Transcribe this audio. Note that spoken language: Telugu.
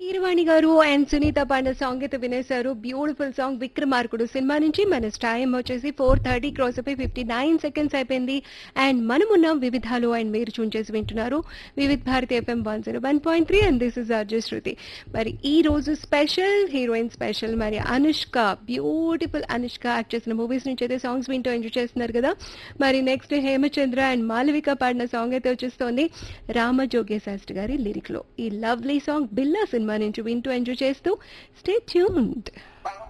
కీరవాణి గారు అండ్ సునీత పాండే సాంగ్ అయితే వినేశారు బ్యూటిఫుల్ సాంగ్ విక్రమార్కుడు సినిమా నుంచి మన టైం వచ్చేసి ఫోర్ థర్టీ క్రాస్ అయిపోయి ఫిఫ్టీ నైన్ సెకండ్స్ అయిపోయింది అండ్ మనమున్నాం వివిధాలు అండ్ మీరు చూన్ చేసి వింటున్నారు Vividh Bharati FM one zero one point three and this is RJ Shruti మరి ఈ రోజు స్పెషల్ హీరోయిన్ స్పెషల్ మరి అనుష్క బ్యూటిఫుల్ అనుష్క యాక్ట్ చేసిన మూవీస్ నుంచి అయితే సాంగ్స్ వింటూ ఎంజాయ్ చేస్తున్నారు కదా మరి నెక్స్ట్ హేమచంద్ర అండ్ మాలవిక పాడిన సాంగ్ అయితే వచ్చేస్తోంది రామజోగే శాస్త్రి గారి లిరిక్ లో ఈ లవ్లీ సాంగ్ బిల్లా సినిమా నుంచి వింటూ ఎంజాయ్ చేస్తూ స్టే ట్యూన్డ్